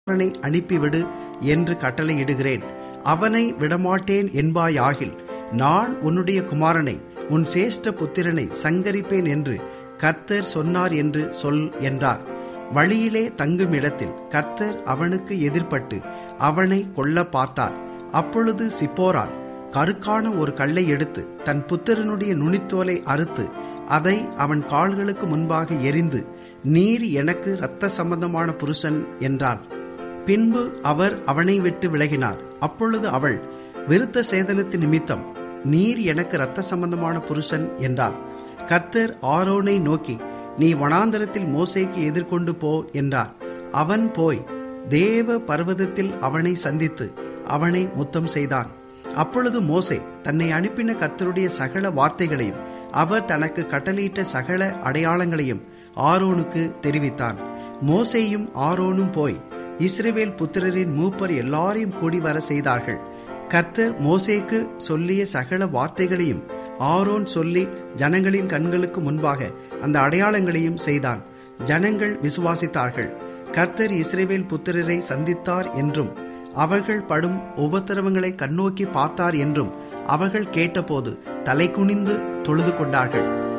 குமாரனை அனுப்பிவிடு என்று கட்டளையிடுகிறேன் அவனை விடமாட்டேன் என்பாயாகில் நான் உன்னுடைய குமாரனை உன் சேஷ்ட புத்திரனை சங்கரிப்பேன் என்று கர்த்தர் சொன்னார் என்று சொல் என்றார் வழியிலே தங்கும் இடத்தில் கர்த்தர் அவனுக்கு எதிர்ப்பட்டு அவனை கொல்ல பார்த்தார் அப்பொழுது சிப்போரால் கருக்கான ஒரு கல்லை எடுத்து தன் புத்திரனுடைய நுனித்தோலை அறுத்து அதை அவன் கால்களுக்கு முன்பாக எரிந்து நீர் எனக்கு இரத்த சம்பந்தமான புருஷன் என்றார் பின்பு அவர் அவனை விட்டு விலகினார் அப்பொழுது அவள் விருத்த சேதனத்து நிமித்தம் நீர் எனக்கு இரத்த சம்பந்தமான புருஷன் என்றாள் கர்த்தர் ஆரோனை நோக்கி நீ வனாந்தரத்தில் மோசேக்கு எதிர்கொண்டு போ என்றார் அவன் போய் தேவ பர்வதத்தில் அவனை சந்தித்து அவனை முத்தம் செய்தான் அப்பொழுது மோசே தன்னை அனுப்பின கர்த்தருடைய சகல வார்த்தைகளையும் அவர் தனக்கு கட்டளையிட்ட சகல அடையாளங்களையும் ஆரோனுக்கு தெரிவித்தான் மோசேயும் ஆரோனும் போய் இஸ்ரேவேல் புத்திரரின் மூப்பர் எல்லாரையும் கூடி வர செய்தார்கள் கர்த்தர் மோசேக்கு சொல்லிய சகல வார்த்தைகளையும் ஆரோன் சொல்லி ஜனங்களின் கண்களுக்கு முன்பாக அந்த அடையாளங்களையும் செய்தான் ஜனங்கள் விசுவாசித்தார்கள் கர்த்தர் இஸ்ரேவேல் புத்திரரை சந்தித்தார் என்றும் அவர்கள் படும் உபத்திரவங்களை கண்ணோக்கி பார்த்தார் என்றும் அவர்கள் கேட்டபோது தலை குனிந்து தொழுது கொண்டார்கள்